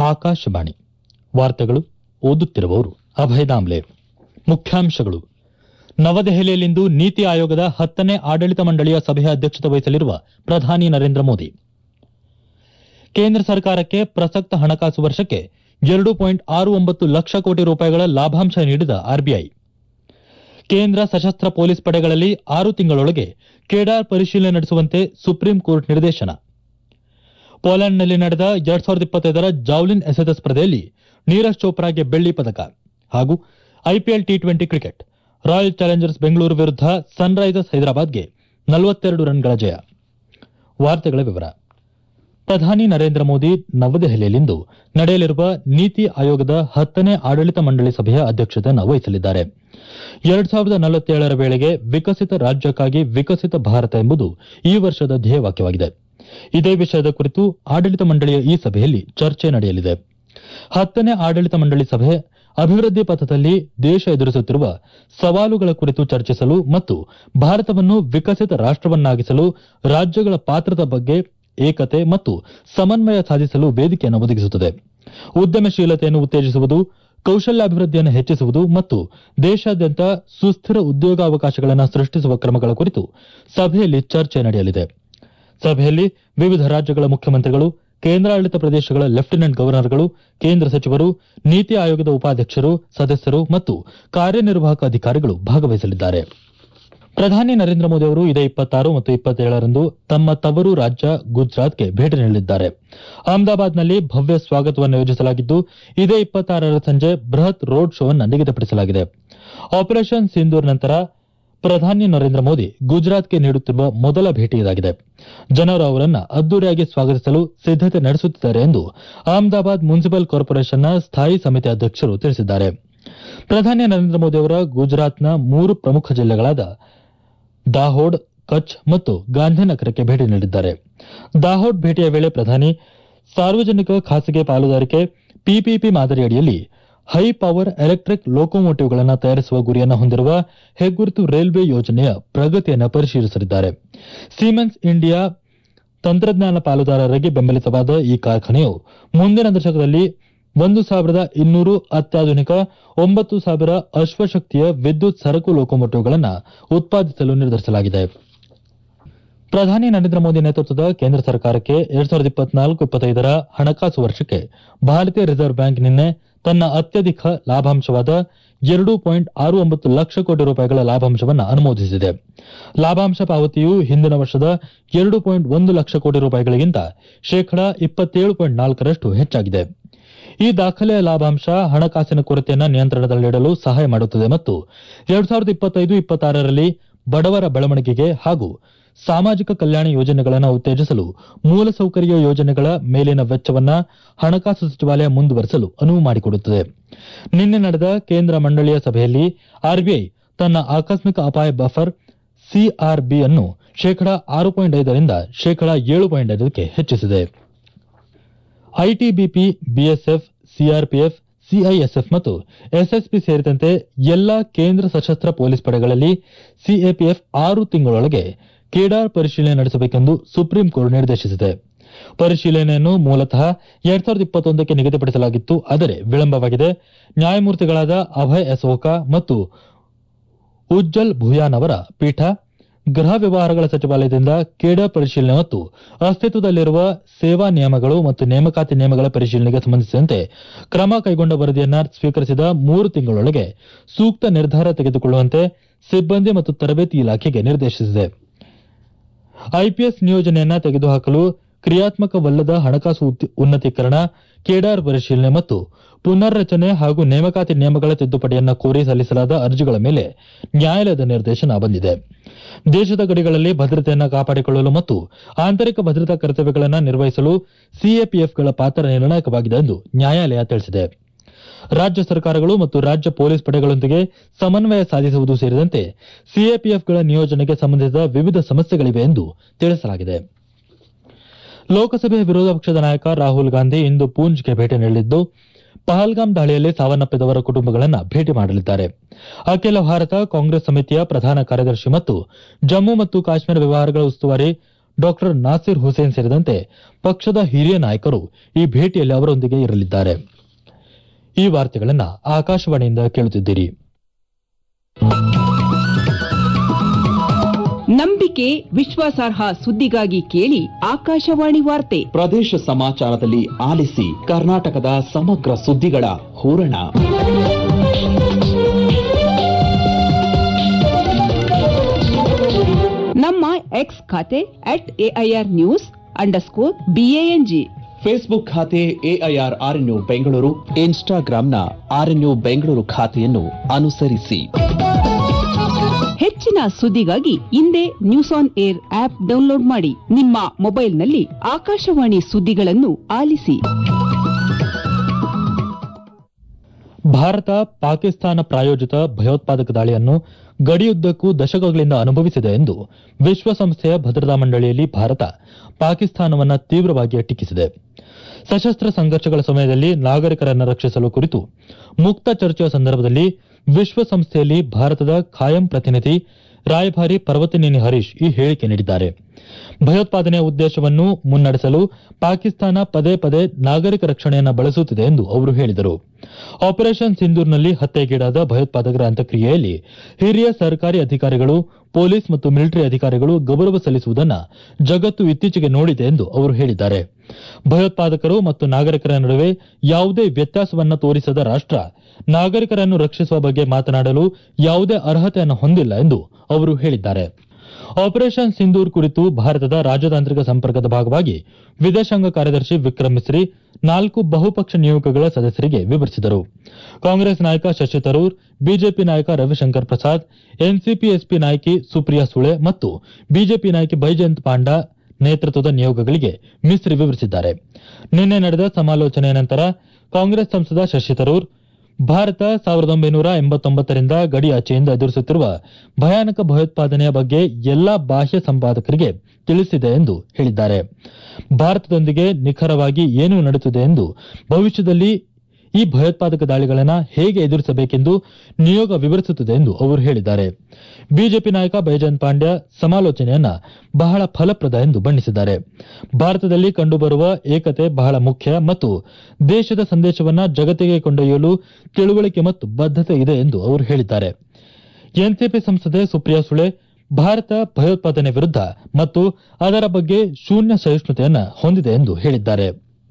ಆಕಾಶವಾಣಿ ವಾರ್ತೆಗಳು ಓದುತ್ತಿರುವವರು ಅಭಯ ದಾಮ್ಲೆ ಮುಖ್ಯಾಂಶಗಳು ನವದೆಹಲಿಯಲ್ಲಿಂದು ನೀತಿ ಆಯೋಗದ ಹತ್ತನೇ ಆಡಳಿತ ಮಂಡಳಿಯ ಸಭೆಯ ಅಧ್ಯಕ್ಷತೆ ವಹಿಸಲಿರುವ ಪ್ರಧಾನಿ ನರೇಂದ್ರ ಮೋದಿ ಕೇಂದ್ರ ಸರ್ಕಾರಕ್ಕೆ ಪ್ರಸಕ್ತ ಹಣಕಾಸು ವರ್ಷಕ್ಕೆ ಎರಡು ಪಾಯಿಂಟ್ ಆರು ಒಂಬತ್ತು ಲಕ್ಷ ಕೋಟಿ ರೂಪಾಯಿಗಳ ಲಾಭಾಂಶ ನೀಡಿದ ಆರ್ಬಿಐ ಕೇಂದ್ರ ಸಶಸ್ತ್ರ ಪೊಲೀಸ್ ಪಡೆಗಳಲ್ಲಿ ಆರು ತಿಂಗಳೊಳಗೆ ಕೇಡಾರ್ ಪರಿಶೀಲನೆ ನಡೆಸುವಂತೆ ಸುಪ್ರೀಂ ಕೋರ್ಟ್ ನಿರ್ದೇಶನ ಪೋಲೆಂಡ್ನಲ್ಲಿ ನಡೆದ ಎರಡ್ ಸಾವಿರದ ಇಪ್ಪತ್ತೈದರ ಜಾವ್ಲಿನ್ ಎಸೆತ ಸ್ಪರ್ಧೆಯಲ್ಲಿ ನೀರಜ್ ಚೋಪ್ರಾಗೆ ಬೆಳ್ಳಿ ಪದಕ ಹಾಗೂ IPL T twenty cricket Royal Challengers Bengaluru ವಿರುದ್ಧ ಸನ್ರೈಸರ್ಸ್ ಹೈದರಾಬಾದ್ಗೆ ನಲವತ್ತೆರಡು ರನ್ಗಳ ಜಯ ವಾರ್ತೆಗಳ ವಿವರ ಪ್ರಧಾನಿ ನರೇಂದ್ರ ಮೋದಿ ನವದೆಹಲಿಯಲ್ಲಿಂದು ನಡೆಯಲಿರುವ ನೀತಿ ಆಯೋಗದ ಹತ್ತನೇ ಆಡಳಿತ ಮಂಡಳಿ ಸಭೆಯ ಅಧ್ಯಕ್ಷತೆಯನ್ನು ವಹಿಸಲಿದ್ದಾರೆ ಎರಡ್ ಸಾವಿರದ ನಲವತ್ತೇಳರ ವೇಳೆಗೆ ವಿಕಸಿತ ರಾಜ್ಯಕ್ಕಾಗಿ ವಿಕಸಿತ ಭಾರತ ಎಂಬುದು ಈ ವರ್ಷದ ಧ್ಯೇಯವಾಕ್ಯವಾಗಿದೆ ಇದೇ ವಿಷಯದ ಕುರಿತು ಆಡಳಿತ ಮಂಡಳಿಯ ಈ ಸಭೆಯಲ್ಲಿ ಚರ್ಚೆ ನಡೆಯಲಿದೆ ಹತ್ತನೇ ಆಡಳಿತ ಮಂಡಳಿ ಸಭೆ ಅಭಿವೃದ್ಧಿ ಪಥದಲ್ಲಿ ದೇಶ ಎದುರಿಸುತ್ತಿರುವ ಸವಾಲುಗಳ ಕುರಿತು ಚರ್ಚಿಸಲು ಮತ್ತು ಭಾರತವನ್ನು ವಿಕಸಿತ ರಾಷ್ಟವನ್ನಾಗಿಸಲು ರಾಜ್ಯಗಳ ಪಾತ್ರದ ಬಗ್ಗೆ ಏಕತೆ ಮತ್ತು ಸಮನ್ವಯ ಸಾಧಿಸಲು ವೇದಿಕೆಯನ್ನು ಒದಗಿಸುತ್ತದೆ ಉದ್ಯಮಶೀಲತೆಯನ್ನು ಉತ್ತೇಜಿಸುವುದು ಕೌಶಲ್ಯಾಭಿವೃದ್ಧಿಯನ್ನು ಹೆಚ್ಚಿಸುವುದು ಮತ್ತು ದೇಶಾದ್ಯಂತ ಸುಸ್ಥಿರ ಉದ್ಯೋಗಾವಕಾಶಗಳನ್ನು ಸೃಷ್ಟಿಸುವ ಕ್ರಮಗಳ ಕುರಿತು ಸಭೆಯಲ್ಲಿ ಚರ್ಚೆ ನಡೆಯಲಿದೆ ಸಭೆಯಲ್ಲಿ ವಿವಿಧ ರಾಜ್ಯಗಳ ಮುಖ್ಯಮಂತ್ರಿಗಳು ಕೇಂದ್ರಾಡಳಿತ ಪ್ರದೇಶಗಳ ಲೆಫ್ಟಿನೆಂಟ್ ಗವರ್ನರ್ಗಳು ಕೇಂದ್ರ ಸಚಿವರು ನೀತಿ ಆಯೋಗದ ಉಪಾಧ್ಯಕ್ಷರು ಸದಸ್ಯರು ಮತ್ತು ಕಾರ್ಯನಿರ್ವಾಹಕ ಅಧಿಕಾರಿಗಳು ಭಾಗವಹಿಸಲಿದ್ದಾರೆ ಪ್ರಧಾನಿ ನರೇಂದ್ರ ಮೋದಿ ಅವರು ಇದೇ ಇಪ್ಪತ್ತಾರು ಮತ್ತು ಇಪ್ಪತ್ತೇಳರಂದು ತಮ್ಮ ತವರು ರಾಜ್ಯ ಗುಜರಾತ್ಗೆ ಭೇಟಿ ನೀಡಲಿದ್ದಾರೆ ಅಹಮದಾಬಾದ್ನಲ್ಲಿ ಭವ್ಯ ಸ್ವಾಗತವನ್ನು ಯೋಜಿಸಲಾಗಿದ್ದು ಇದೇ ಇಪ್ಪತ್ತಾರರ ಸಂಜೆ ಬೃಹತ್ ರೋಡ್ ಶೋ ಅನ್ನು ನಿಗದಿಪಡಿಸಲಾಗಿದೆ ಆಪರೇಷನ್ ಸಿಂಧೂರ್ ನಂತರ ಪ್ರಧಾನಿ ನರೇಂದ್ರ ಮೋದಿ ಗುಜರಾತ್ಗೆ ನೀಡುತ್ತಿರುವ ಮೊದಲ ಭೇಟಿ ಇದಾಗಿದೆ ಜನರು ಅವರನ್ನ ಅದ್ದೂರಿಯಾಗಿ ಸ್ವಾಗತಿಸಲು ಸಿದ್ದತೆ ನಡೆಸುತ್ತಿದ್ದಾರೆ ಎಂದು ಅಹಮದಾಬಾದ್ ಮುನ್ಸಿಪಲ್ ಕಾರ್ಪೊರೇಷನ್ನ ಸ್ಥಾಯಿ ಸಮಿತಿ ಅಧ್ಯಕ್ಷರು ತಿಳಿಸಿದ್ದಾರೆ ಪ್ರಧಾನಿ ನರೇಂದ್ರ ಮೋದಿ ಅವರ ಗುಜರಾತ್ನ ಮೂರು ಪ್ರಮುಖ ಜಿಲ್ಲೆಗಳಾದ ದಾಹೋಡ್ ಕಚ್ ಮತ್ತು ಗಾಂಧಿನಗರಕ್ಕೆ ಭೇಟಿ ನೀಡಿದ್ದಾರೆ ದಾಹೋಡ್ ಭೇಟಿಯ ವೇಳೆ ಪ್ರಧಾನಿ ಸಾರ್ವಜನಿಕ ಖಾಸಗಿ ಪಾಲುದಾರಿಕೆ ಪಿಪಿಪಿ ಮಾದರಿಯಡಿಯಲ್ಲಿ ಹೈ ಪವರ್ ಎಲೆಕ್ಟ್ರಿಕ್ ಲೋಕೋಮೋಟಿವ್ಗಳನ್ನು ತಯಾರಿಸುವ ಗುರಿಯನ್ನು ಹೊಂದಿರುವ ಹೆಗ್ಗುರುತು ರೈಲ್ವೆ ಯೋಜನೆಯ ಪ್ರಗತಿಯನ್ನು ಪರಿಶೀಲಿಸಲಿದ್ದಾರೆ ಸಿಮೆನ್ಸ್ ಇಂಡಿಯಾ ತಂತ್ರಜ್ಞಾನ ಪಾಲುದಾರರಿಗೆ ಬೆಂಬಲಿತವಾದ ಈ ಕಾರ್ಖಾನೆಯು ಮುಂದಿನ ದಶಕದಲ್ಲಿ ಒಂದು ಸಾವಿರದ ಇನ್ನೂರು ಅತ್ಯಾಧುನಿಕ ಒಂಬತ್ತು ಸಾವಿರ ಅಶ್ವಶಕ್ತಿಯ ವಿದ್ಯುತ್ ಸರಕು ಲೋಕೋಮೋಟಿವ್ಗಳನ್ನು ಉತ್ಪಾದಿಸಲು ನಿರ್ಧರಿಸಲಾಗಿದೆ ಪ್ರಧಾನಿ ನರೇಂದ್ರ ಮೋದಿ ನೇತೃತ್ವದ ಕೇಂದ್ರ ಸರ್ಕಾರಕ್ಕೆ ಎರಡ್ ಸಾವಿರದ ಇಪ್ಪತ್ನಾಲ್ಕು ಇಪ್ಪತ್ತೈದರ ಹಣಕಾಸು ವರ್ಷಕ್ಕೆ ಭಾರತೀಯ ರಿಸರ್ವ್ ಬ್ಯಾಂಕ್ ನಿನ್ನೆ ತನ್ನ ಅತ್ಯಧಿಕ ಲಾಭಾಂಶವಾದ ಎರಡು ಪಾಯಿಂಟ್ ಆರು ಒಂಬತ್ತು ಲಕ್ಷ ಕೋಟಿ ರೂಪಾಯಿಗಳ ಲಾಭಾಂಶವನ್ನು ಅನುಮೋದಿಸಿದೆ ಲಾಭಾಂಶ ಪಾವತಿಯು ಹಿಂದಿನ ವರ್ಷದ ಎರಡು ಪಾಯಿಂಟ್ ಒಂದು ಲಕ್ಷ ಕೋಟಿ ರೂಪಾಯಿಗಳಿಗಿಂತ ಶೇಕಡಾ ಇಪ್ಪತ್ತೇಳು ಪಾಯಿಂಟ್ ನಾಲ್ಕರಷ್ಟು ಹೆಚ್ಚಾಗಿದೆ ಈ ದಾಖಲೆಯ ಲಾಭಾಂಶ ಹಣಕಾಸಿನ ಕೊರತೆಯನ್ನು ನಿಯಂತ್ರಣದಲ್ಲಿಡಲು ಸಹಾಯ ಮಾಡುತ್ತದೆ ಮತ್ತು ಎರಡ್ ಸಾವಿರದ ಇಪ್ಪತ್ತೈದು ಇಪ್ಪತ್ತಾರರಲ್ಲಿ ಬಡವರ ಬೆಳವಣಿಗೆಗೆ ಹಾಗೂ ಸಾಮಾಜಿಕ ಕಲ್ಯಾಣ ಯೋಜನೆಗಳನ್ನು ಉತ್ತೇಜಿಸಲು ಮೂಲಸೌಕರ್ಯ ಯೋಜನೆಗಳ ಮೇಲಿನ ವೆಚ್ಚವನ್ನ ಹಣಕಾಸು ಸಚಿವಾಲಯ ಮುಂದುವರೆಸಲು ಅನುವು ಮಾಡಿಕೊಡುತ್ತದೆ ನಿನ್ನೆ ನಡೆದ ಕೇಂದ್ರ ಮಂಡಳಿಯ ಸಭೆಯಲ್ಲಿ ಆರ್ಬಿಐ ತನ್ನ ಆಕಸ್ಮಿಕ ಅಪಾಯ ಬಫರ್ ಸಿಆರ್ಬಿ ಅನ್ನು ಶೇಕಡಾ ಆರು ಪಾಯಿಂಟ್ ಐದರಿಂದ ಶೇಕಡಾ ಏಳು ಪಾಯಿಂಟ್ ಐದಕ್ಕೆ ಹೆಚ್ಚಿಸಿದೆ ಐಟಿಬಿಪಿ ಬಿಎಸ್ಎಫ್ ಸಿಆರ್ಪಿಎಫ್ ಸಿಐಎಸ್ಎಫ್ ಮತ್ತು ಎಸ್ಎಸ್ಪಿ ಸೇರಿದಂತೆ ಎಲ್ಲಾ ಕೇಂದ್ರ ಸಶಸ್ತ್ರ ಪೊಲೀಸ್ ಪಡೆಗಳಲ್ಲಿ ಸಿಎಪಿಎಫ್ ಆರು ತಿಂಗಳೊಳಗೆ ಕೇಡಾರ್ ಪರಿಶೀಲನೆ ನಡೆಸಬೇಕೆಂದು ಸುಪ್ರೀಂ ಕೋರ್ಟ್ ನಿರ್ದೇಶಿಸಿದೆ ಪರಿಶೀಲನೆಯನ್ನು ಮೂಲತಃ ಎರಡ್ ಸಾವಿರದ ಇಪ್ಪತ್ತೊಂದಕ್ಕೆ ನಿಗದಿಪಡಿಸಲಾಗಿತ್ತು ಆದರೆ ವಿಳಂಬವಾಗಿದೆ ನ್ಯಾಯಮೂರ್ತಿಗಳಾದ ಅಭಯ್ ಎಸೋಕಾ ಮತ್ತು ಉಜ್ಜಲ್ ಭುಯಾನ್ ಅವರ ಪೀಠ ಗೃಹ ವ್ಯವಹಾರಗಳ ಸಚಿವಾಲಯದಿಂದ ಕೇಡರ್ ಪರಿಶೀಲನೆ ಮತ್ತು ಅಸ್ತಿತ್ವದಲ್ಲಿರುವ ಸೇವಾ ನಿಯಮಗಳು ಮತ್ತು ನೇಮಕಾತಿ ನಿಯಮಗಳ ಪರಿಶೀಲನೆಗೆ ಸಂಬಂಧಿಸಿದಂತೆ ಕ್ರಮ ಕೈಗೊಂಡ ವರದಿಯನ್ನ ಸ್ವೀಕರಿಸಿದ ಮೂರು ತಿಂಗಳೊಳಗೆ ಸೂಕ್ತ ನಿರ್ಧಾರ ತೆಗೆದುಕೊಳ್ಳುವಂತೆ ಸಿಬ್ಬಂದಿ ಮತ್ತು ತರಬೇತಿ ಇಲಾಖೆಗೆ ನಿರ್ದೇಶಿಸಿದೆ ಐಪಿಎಸ್ ನಿಯೋಜನೆಯನ್ನ ತೆಗೆದುಹಾಕಲು ಕ್ರಿಯಾತ್ಮಕವಲ್ಲದ ಹಣಕಾಸು ಉನ್ನತೀಕರಣ ಕೇಡಾರ್ ಪರಿಶೀಲನೆ ಮತ್ತು ಪುನರ್ರಚನೆ ಹಾಗೂ ನೇಮಕಾತಿ ನಿಯಮಗಳ ತಿದ್ದುಪಡಿಯನ್ನ ಕೋರಿ ಸಲ್ಲಿಸಲಾದ ಅರ್ಜಿಗಳ ಮೇಲೆ ನ್ಯಾಯಾಲಯದ ನಿರ್ದೇಶನ ಬಂದಿದೆ ದೇಶದ ಗಡಿಗಳಲ್ಲಿ ಭದ್ರತೆಯನ್ನು ಕಾಪಾಡಿಕೊಳ್ಳಲು ಮತ್ತು ಆಂತರಿಕ ಭದ್ರತಾ ಕರ್ತವ್ಯಗಳನ್ನು ನಿರ್ವಹಿಸಲು ಸಿಎಪಿಎಫ್ಗಳ ಪಾತ್ರ ನಿರ್ಣಾಯಕವಾಗಿದೆ ಎಂದು ನ್ಯಾಯಾಲಯ ತಿಳಿಸಿದೆ ರಾಜ್ಯ ಸರ್ಕಾರಗಳು ಮತ್ತು ರಾಜ್ಯ ಪೊಲೀಸ್ ಪಡೆಗಳೊಂದಿಗೆ ಸಮನ್ವಯ ಸಾಧಿಸುವುದು ಸೇರಿದಂತೆ ಸಿಎಪಿಎಫ್ಗಳ ನಿಯೋಜನೆಗೆ ಸಂಬಂಧಿಸಿದ ವಿವಿಧ ಸಮಸ್ಯೆಗಳಿವೆ ಎಂದು ತಿಳಿಸಲಾಗಿದೆ ಲೋಕಸಭೆ ವಿರೋಧ ಪಕ್ಷದ ನಾಯಕ ರಾಹುಲ್ ಗಾಂಧಿ ಇಂದು ಪೂಂಚ್ಗೆ ಭೇಟಿ ನೀಡಲಿದ್ದು ಪಹಲ್ಗಾಮ್ ದಾಳಿಯಲ್ಲಿ ಸಾವನ್ನಪ್ಪಿದವರ ಕುಟುಂಬಗಳನ್ನು ಭೇಟಿ ಮಾಡಲಿದ್ದಾರೆ ಅಖಿಲ ಭಾರತ ಕಾಂಗ್ರೆಸ್ ಸಮಿತಿಯ ಪ್ರಧಾನ ಕಾರ್ಯದರ್ಶಿ ಮತ್ತು ಜಮ್ಮು ಮತ್ತು ಕಾಶ್ಮೀರ ವ್ಯವಹಾರಗಳ ಉಸ್ತುವಾರಿ ಡಾಕ್ಟರ್ ನಾಸಿರ್ ಹುಸೇನ್ ಸೇರಿದಂತೆ ಪಕ್ಷದ ಹಿರಿಯ ನಾಯಕರು ಈ ಭೇಟಿಯಲ್ಲಿ ಅವರೊಂದಿಗೆ ಇರಲಿದ್ದಾರೆ ಈ ವಾರ್ತೆಗಳನ್ನ ಆಕಾಶವಾಣಿಯಿಂದ ಕೇಳುತ್ತಿದ್ದೀರಿ ನಂಬಿಕೆ ವಿಶ್ವಾಸಾರ್ಹ ಸುದ್ದಿಗಾಗಿ ಕೇಳಿ ಆಕಾಶವಾಣಿ ವಾರ್ತೆ ಪ್ರದೇಶ ಸಮಾಚಾರದಲ್ಲಿ ಆಲಿಸಿ ಕರ್ನಾಟಕದ ಸಮಗ್ರ ಸುದ್ದಿಗಳ ಹೂರಣ ನಮ್ಮ ಎಕ್ಸ್ ಖಾತೆ at AIR news underscore BANG Facebook ಖಾತೆ ಎಐಆರ್ ಆರ್ಎನ್ಯು ಬೆಂಗಳೂರು ಇನ್ಸ್ಟಾಗ್ರಾಂನ ಆರ್ಎನ್ಯು ಬೆಂಗಳೂರು ಖಾತೆಯನ್ನು ಅನುಸರಿಸಿ ಹೆಚ್ಚಿನ ಸುದ್ದಿಗಾಗಿ ಹಿಂದೆ news on air app download ಮಾಡಿ ನಿಮ್ಮ ಮೊಬೈಲ್ನಲ್ಲಿ ಆಕಾಶವಾಣಿ ಸುದ್ದಿಗಳನ್ನು ಆಲಿಸಿ ಭಾರತ ಪಾಕಿಸ್ತಾನ ಪ್ರಾಯೋಜಿತ ಭಯೋತ್ಪಾದಕ ದಾಳಿಯನ್ನು ಗಡಿಯುದ್ದಕ್ಕೂ ದಶಕಗಳಿಂದ ಅನುಭವಿಸಿದೆ ಎಂದು ವಿಶ್ವಸಂಸ್ಥೆಯ ಭದ್ರತಾ ಮಂಡಳಿಯಲ್ಲಿ ಭಾರತ ಪಾಕಿಸ್ತಾನವನ್ನ ತೀವ್ರವಾಗಿ ಟೀಕಿಸಿದೆ ಸಶಸ್ತ್ರ ಸಂಘರ್ಷಗಳ ಸಮಯದಲ್ಲಿ ನಾಗರಿಕರನ್ನು ರಕ್ಷಿಸಲು ಕುರಿತು ಮುಕ್ತ ಚರ್ಚೆಯ ಸಂದರ್ಭದಲ್ಲಿ ವಿಶ್ವಸಂಸ್ಥೆಯಲ್ಲಿ ಭಾರತದ ಖಾಯಂ ಪ್ರತಿನಿಧಿ ರಾಯಭಾರಿ ಪರ್ವತನೇನಿ ಹರೀಶ್ ಈ ಹೇಳಿಕೆ ನೀಡಿದ್ದಾರೆ ಭಯೋತ್ಪಾದನೆಯ ಉದ್ದೇಶವನ್ನು ಮುನ್ನಡೆಸಲು ಪಾಕಿಸ್ತಾನ ಪದೇ ಪದೇ ನಾಗರಿಕ ರಕ್ಷಣೆಯನ್ನು ಬಳಸುತ್ತಿದೆ ಎಂದು ಅವರು ಹೇಳಿದರು ಆಪರೇಷನ್ ಸಿಂಧೂರ್ನಲ್ಲಿ ಹತ್ಯೆಗೀಡಾದ ಭಯೋತ್ಪಾದಕರ ಅಂತ್ಯಕ್ರಿಯೆಯಲ್ಲಿ ಹಿರಿಯ ಸರ್ಕಾರಿ ಅಧಿಕಾರಿಗಳು ಪೊಲೀಸ್ ಮತ್ತು ಮಿಲಿಟರಿ ಅಧಿಕಾರಿಗಳು ಗೌರವ ಸಲ್ಲಿಸುವುದನ್ನು ಜಗತ್ತು ಇತ್ತೀಚೆಗೆ ನೋಡಿದೆ ಎಂದು ಅವರು ಹೇಳಿದ್ದಾರೆ ಭಯೋತ್ಪಾದಕರು ಮತ್ತು ನಾಗರಿಕರ ನಡುವೆ ಯಾವುದೇ ವ್ಯತ್ಯಾಸವನ್ನ ತೋರಿಸದ ರಾಷ್ಟ ನಾಗರಿಕರನ್ನು ರಕ್ಷಿಸುವ ಬಗ್ಗೆ ಮಾತನಾಡಲು ಯಾವುದೇ ಅರ್ಹತೆಯನ್ನು ಹೊಂದಿಲ್ಲ ಎಂದು ಅವರು ಹೇಳಿದ್ದಾರೆ ಆಪರೇಷನ್ ಸಿಂಧೂರ್ ಕುರಿತು ಭಾರತದ ರಾಜತಾಂತ್ರಿಕ ಸಂಪರ್ಕದ ಭಾಗವಾಗಿ ವಿದೇಶಾಂಗ ಕಾರ್ಯದರ್ಶಿ ವಿಕ್ರಮ್ ಮಿಸ್ರಿ ನಾಲ್ಕು ಬಹುಪಕ್ಷ ನಿಯೋಗಗಳ ಸದಸ್ಯರಿಗೆ ವಿವರಿಸಿದರು ಕಾಂಗ್ರೆಸ್ ನಾಯಕ ಶಶಿ ತರೂರ್ ಬಿಜೆಪಿ ನಾಯಕ ರವಿಶಂಕರ್ ಪ್ರಸಾದ್ ಎನ್ಸಿಪಿ ಎಸ್ಪಿ ನಾಯಕಿ ಸುಪ್ರಿಯಾ ಸುಳೆ ಮತ್ತು ಬಿಜೆಪಿ ನಾಯಕಿ ಬೈಜಯಂತ್ ಪಾಂಡಾ ನೇತೃತ್ವದ ನಿಯೋಗಗಳಿಗೆ ಮಿಸ್ರಿ ವಿವರಿಸಿದ್ದಾರೆ ನಿನ್ನೆ ನಡೆದ ಸಮಾಲೋಚನೆಯ ನಂತರ ಕಾಂಗ್ರೆಸ್ ಸಂಸದ ಶಶಿ ತರೂರ್ ಭಾರತ ಸಾವಿರದ ಒಂಬೈನೂರ ಎಂಬತ್ತೊಂಬತ್ತರಿಂದ ಗಡಿಯಾಚೆಯಿಂದ ಎದುರಿಸುತ್ತಿರುವ ಭಯಾನಕ ಭಯೋತ್ಪಾದನೆಯ ಬಗ್ಗೆ ಎಲ್ಲಾ ಬಾಹ್ಯ ಸಂಪಾದಕರಿಗೆ ತಿಳಿಸಿದೆ ಎಂದು ಹೇಳಿದ್ದಾರೆ ಭಾರತದೊಂದಿಗೆ ನಿಖರವಾಗಿ ಏನು ನಡೆಯುತ್ತಿದೆ ಎಂದು ಭವಿಷ್ಯದಲ್ಲಿ ಈ ಭಯೋತ್ಪಾದಕ ದಾಳಿಗಳನ್ನು ಹೇಗೆ ಎದುರಿಸಬೇಕೆಂದು ನಿಯೋಗ ವಿವರಿಸುತ್ತದೆ ಎಂದು ಅವರು ಹೇಳಿದ್ದಾರೆ ಬಿಜೆಪಿ ನಾಯಕ ಬೈಜಯಂತ್ ಪಾಂಡ್ಯ ಸಮಾಲೋಚನೆಯನ್ನ ಬಹಳ ಫಲಪ್ರದ ಎಂದು ಬಣ್ಣಿಸಿದ್ದಾರೆ ಭಾರತದಲ್ಲಿ ಕಂಡುಬರುವ ಏಕತೆ ಬಹಳ ಮುಖ್ಯ ಮತ್ತು ದೇಶದ ಸಂದೇಶವನ್ನ ಜಗತ್ತಿಗೆ ಕೊಂಡೊಯ್ಯಲು ತಿಳುವಳಿಕೆ ಮತ್ತು ಬದ್ಧತೆ ಇದೆ ಎಂದು ಅವರು ಹೇಳಿದ್ದಾರೆ ಎನ್ಸಿಪಿ ಸಂಸದೆ ಸುಪ್ರಿಯಾ ಸುಳೆ ಭಾರತ ಭಯೋತ್ಪಾದನೆ ವಿರುದ್ಧ ಮತ್ತು ಅದರ ಬಗ್ಗೆ ಶೂನ್ಯ ಸಹಿಷ್ಣುತೆಯನ್ನ ಹೊಂದಿದೆ ಎಂದು ಹೇಳಿದ್ದಾರೆ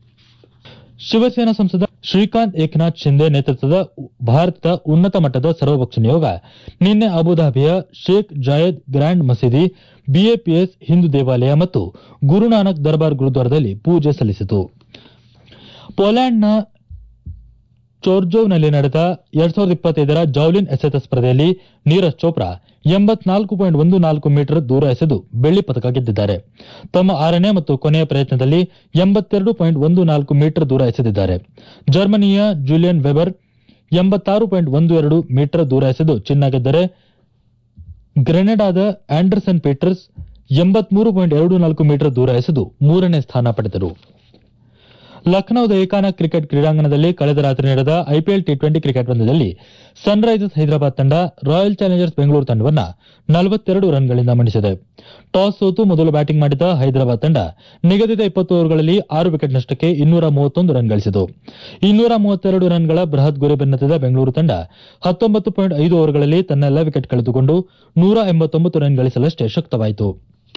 ಶಿವಸೇನಾ ಸಂಸದ ಶ್ರೀಕಾಂತ್ ಏಕನಾಥ್ ಶಿಂದೆ ನೇತೃತ್ವದ ಭಾರತದ ಉನ್ನತ ಮಟ್ಟದ ಸರ್ವಪಕ್ಷ ನಿಯೋಗ ನಿನ್ನೆ ಅಬುಧಾಬಿಯ ಶೇಖ್ ಜಾಯದ್ ಗ್ರ್ಯಾಂಡ್ ಮಸೀದಿ ಬಿಎಪಿಎಸ್ ಹಿಂದೂ ದೇವಾಲಯ ಮತ್ತು ಗುರುನಾನಕ್ ದರ್ಬಾರ್ ಗುರುದ್ವಾರದಲ್ಲಿ ಪೂಜೆ ಸಲ್ಲಿಸಿತು ಪೋಲ್ಯಾಂಡ್ನ ಚೋರ್ಜೋವ್ನಲ್ಲಿ ನಡೆದ ಎರಡ್ ಸಾವಿರದ ಇಪ್ಪತ್ತೈದರ ಜೌಲಿನ್ ಎಸೆತ ಸ್ಪರ್ಧೆಯಲ್ಲಿ ನೀರಜ್ ಚೋಪ್ರಾ ಎಂಬತ್ನಾಲ್ಕು ಪಾಯಿಂಟ್ ಒಂದು ನಾಲ್ಕು ಮೀಟರ್ ದೂರ ಎಸೆದು ಬೆಳ್ಳಿ ಪದಕ ಗೆದ್ದಿದ್ದಾರೆ ತಮ್ಮ ಆರನೇ ಮತ್ತು ಕೊನೆಯ ಪ್ರಯತ್ನದಲ್ಲಿ ಎಂಬತ್ತೆರಡು ಪಾಯಿಂಟ್ ಒಂದು ನಾಲ್ಕು ಮೀಟರ್ ದೂರ ಎಸೆದಿದ್ದಾರೆ ಜರ್ಮನಿಯ ಜೂಲಿಯನ್ ವೆಬರ್ ಎಂಬತ್ತಾರು ಪಾಯಿಂಟ್ ಒಂದು ಎರಡು ಮೀಟರ್ ದೂರ ಎಸೆದು ಚಿನ್ನ ಗೆದ್ದರೆ ಗ್ರೆನೆಡಾದ ಆಂಡರ್ಸನ್ ಪೀಟರ್ಸ್ ಎಂಬತ್ಮೂರು ಪಾಯಿಂಟ್ ಎರಡು ನಾಲ್ಕು ಮೀಟರ್ ದೂರ ಎಸೆದು ಮೂರನೇ ಸ್ಥಾನ ಪಡೆದರು ಲಖನೌದ ಏಕಾನ ಕ್ರಿಕೆಟ್ ಕ್ರೀಡಾಂಗಣದಲ್ಲಿ ಕಳೆದ ರಾತ್ರಿ ನಡೆದ ಐಪಿಎಲ್ ಟಿ ಟ್ವೆಂಟಿ ಕ್ರಿಕೆಟ್ ಪಂದ್ಯದಲ್ಲಿ ಸನ್ರೈಸರ್ಸ್ ಹೈದರಾಬಾದ್ ತಂಡ ರಾಯಲ್ ಚಾಲೆಂಜರ್ಸ್ ಬೆಂಗಳೂರು ತಂಡವನ್ನ ನಲವತ್ತೆರಡು ರನ್ಗಳಿಂದ ಮಣಿಸಿದೆ ಟಾಸ್ ಸೋತು ಮೊದಲು ಬ್ಯಾಟಿಂಗ್ ಮಾಡಿದ ಹೈದರಾಬಾದ್ ತಂಡ ನಿಗದಿತ ಇಪ್ಪತ್ತು ಓವರ್ಗಳಲ್ಲಿ ಆರು ವಿಕೆಟ್ ನಷ್ಟಕ್ಕೆ ಇನ್ನೂರ ಮೂವತ್ತೊಂದು ರನ್ ಗಳಿಸಿತು ಇನ್ನೂರ ಮೂವತ್ತೆರಡು ರನ್ಗಳ ಬೃಹತ್ ಗುರಿ ಬೆನ್ನತ್ತಿದ ಬೆಂಗಳೂರು ತಂಡ ಹತ್ತೊಂಬತ್ತು ಪಾಯಿಂಟ್ ಐದು ಓವರ್ಗಳಲ್ಲಿ ತನ್ನೆಲ್ಲ ವಿಕೆಟ್ ಕಳೆದುಕೊಂಡು ನೂರ ಎಂಬತ್ತೊಂಬತ್ತು ರನ್ ಗಳಿಸಲಷ್ಟೇ ಶಕ್ತವಾಯಿತು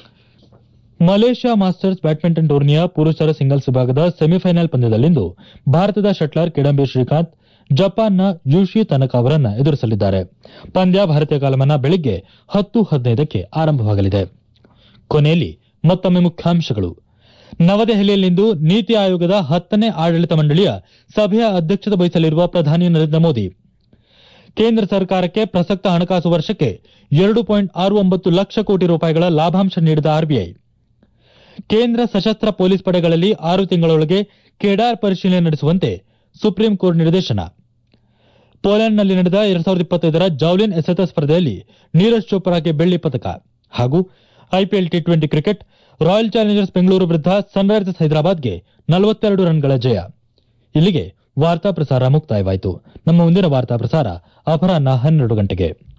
ಮಲೇಷ್ಯಾ ಮಾಸ್ಟರ್ಸ್ ಬ್ಯಾಡ್ಮಿಂಟನ್ ಟೂರ್ನಿಯ ಪುರುಷರ ಸಿಂಗಲ್ಸ್ ವಿಭಾಗದ ಸೆಮಿಫೈನಲ್ ಪಂದ್ಯದಲ್ಲಿಂದು ಭಾರತದ ಶಟ್ಲರ್ ಕಿಡಂಬಿ ಶ್ರೀಕಾಂತ್ ಜಪಾನ್ನ ಯುಶಿ ತನಕ ಅವರನ್ನ ಎದುರಿಸಲಿದ್ದಾರೆ ಪಂದ್ಯ ಭಾರತೀಯ ಕಾಲಮಾನ ಬೆಳಿಗ್ಗೆ ಹತ್ತು ಹದಿನೈದಕ್ಕೆ ಆರಂಭವಾಗಲಿದೆ ಕೊನೆಯಲ್ಲಿ ಮತ್ತೊಮ್ಮೆ ಮುಖ್ಯಾಂಶಗಳು ನವದೆಹಲಿಯಲ್ಲಿಂದು ನೀತಿ ಆಯೋಗದ ಹತ್ತನೇ ಆಡಳಿತ ಮಂಡಳಿಯ ಸಭೆಯ ಅಧ್ಯಕ್ಷತೆ ವಹಿಸಲಿರುವ ಪ್ರಧಾನಿ ನರೇಂದ್ರ ಮೋದಿ ಕೇಂದ್ರ ಸರ್ಕಾರಕ್ಕೆ ಪ್ರಸಕ್ತ ಹಣಕಾಸು ವರ್ಷಕ್ಕೆ ಎರಡು ಪಾಯಿಂಟ್ ಆರು ಒಂಬತ್ತು ಲಕ್ಷ ಕೋಟಿ ರೂಪಾಯಿಗಳ ಲಾಭಾಂಶ ನೀಡಿದ ಆರ್ಬಿಐ ಕೇಂದ್ರ ಸಶಸ್ತ್ರ ಪೊಲೀಸ್ ಪಡೆಗಳಲ್ಲಿ ಆರು ತಿಂಗಳೊಳಗೆ ಕೆಡಾರ್ ಪರಿಶೀಲನೆ ನಡೆಸುವಂತೆ ಸುಪ್ರೀಂ ಕೋರ್ಟ್ ನಿರ್ದೇಶನ ಪೋಲೆಂಡ್ನಲ್ಲಿ ನಡೆದ ಎರಡ್ ಸಾವಿರದ ಇಪ್ಪತ್ತೈದರ ಜಾವ್ಲಿನ್ ಎಸೆತ ಸ್ಪರ್ಧೆಯಲ್ಲಿ ನೀರಜ್ ಚೋಪ್ರಾಗೆ ಬೆಳ್ಳಿ ಪದಕ ಹಾಗೂ IPL T twenty cricket Royal Challengers Bengaluru ವಿರುದ್ಧ ಸನ್ರೈಸರ್ಸ್ ಹೈದರಾಬಾದ್ಗೆ ನಲವತ್ತೆರಡು ರನ್ಗಳ ಜಯ ಇಲ್ಲಿಗೆ ವಾರ್ತಾ ಪ್ರಸಾರ ಮುಕ್ತಾಯವಾಯಿತು ನಮ್ಮ ಮುಂದಿನ ವಾರ್ತಾ ಪ್ರಸಾರ ಅಪರಾಹ್ನ ಹನ್ನೆರಡು ಗಂಟೆಗೆ